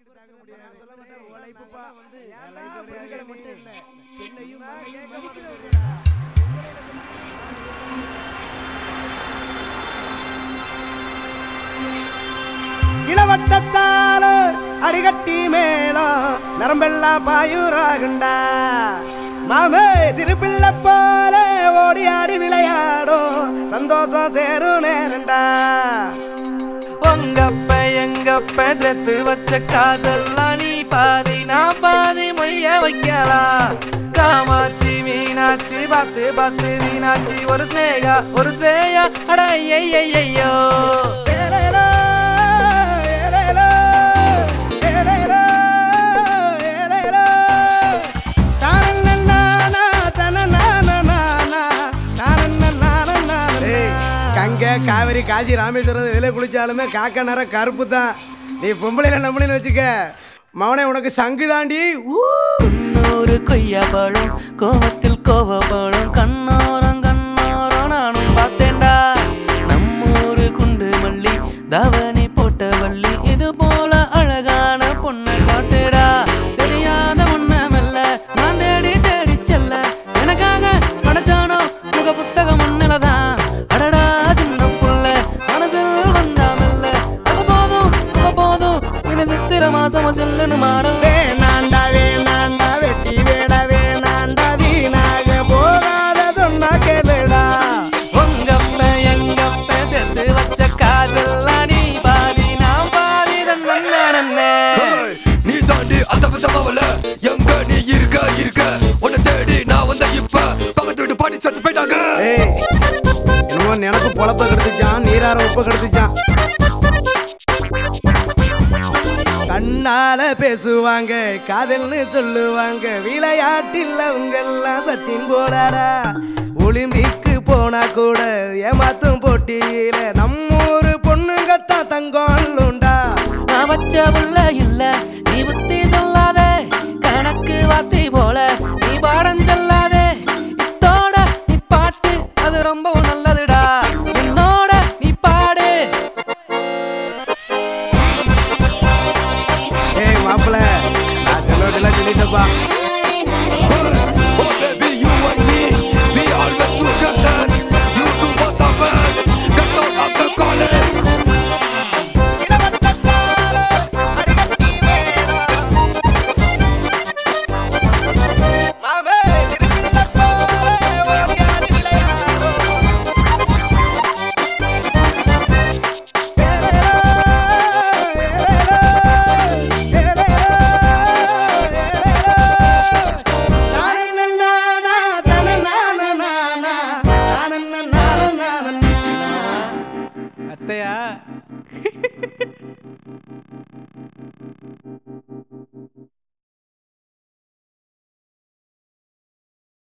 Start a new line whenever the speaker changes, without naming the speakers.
இளவட்டத்தால அடிகட்டி மேளம் நரம்பெல்லாம் பாயுராகுண்டா மாமே சிறு பிள்ளை போல ஓடி ஆடி விளையாடும் சந்தோஷம் சேரும் நேரண்டா
உங்கப்ப எங்கப்ப செத்து வச்ச காசெல்லாம் நீ பாதி நான் பாதி மொய்ய வைக்கலாம் காமாட்சி மீனாட்சி பார்த்து பார்த்து மீனாட்சி ஒரு ஸ்னேகா ஒரு ஸ்ரேயா அட ஐயையோ
ஏலேலோ, ஏலேலோ, ஏலேலோ, ஏலேலோ. தானன்னன்னானா, தனநானநானா, தானன்னன்னானநானா. ஏய், கங்கை காவிரி காசி ராமேஸ்வரம் இதில் குளிச்சாலுமே காக்க நேரம் கருப்பு தான் நீ பொம்பளையில நம்பளைன்னு வச்சுக்க மவனே உனக்கு சங்கு தாண்டி ஊ.
முன்னூறு கொய்யா பழம் கோவத்தில் கோவப்படும் கண்ணோரம் கண்ணோரம் நானும் பார்த்தேன்டா நம்மூரு குண்டு மல்லி தவணி போட்ட வள்ளி இது போல அழகான பொண்ணை காட்டுடா தெரியாத முன்ன மெல்ல நான் தேடி தேடி செல்ல எனக்காக படைச்சானோ முக புத்தகம் முன்னிலதான் அடடா சின்ன புள்ள மனசில் வந்தா மெல்ல அது போதும் அது போதும் இனி சித்திர மாசம் சொல்லுன்னு மாறும்
வேணாண்டா வேணாண்டா வெட்டி வேட வேணாண்டா வீணாக போகாத சொன்னா கேளுடா
உங்கப்ப எங்கப்ப சேர்த்து வச்ச காதெல்லாம் நீ பாதி நான் பாதி தன்னே
நீ தாண்டி அந்த விதமாவல எங்க நீ இருக்க இருக்க உன்னை தேடி நான் வந்த இப்ப பக்கத்து வீட்டு பாடி செத்து போயிட்டாங்க
ஏய் என்னமோ எனக்கு பொழப்ப கெடுத்துச்சான் நீரார உப்ப கெடுத்துச்சான் கண்ணால பேசுவாங்க காதல்னு சொல்லுவாங்க விளையாட்டில் அவங்க எல்லாம் சச்சின் போடாடா ஒலிம்பிக்கு போனா கூட ஏமாத்தும் போட்டியில நம்மூரு பொண்ணுங்கத்தான் தங்கம் அல்லுண்டா
நான் வச்ச புள்ள இல்ல நீ புத்தி சொல்லாதே கணக்கு வார்த்தை போல நீ பாடம் சொல்லாதே இத்தோட நீ பாட்டு அது ரொம்ப நல்லதுடா என்னோட நீ பாடு
ஏய் மாப்பிள நான் கல்லூரிலாம் சொல்லிட்டப்பா
Oh baby you and me we always together you two both of us got out of the college
அத்தையா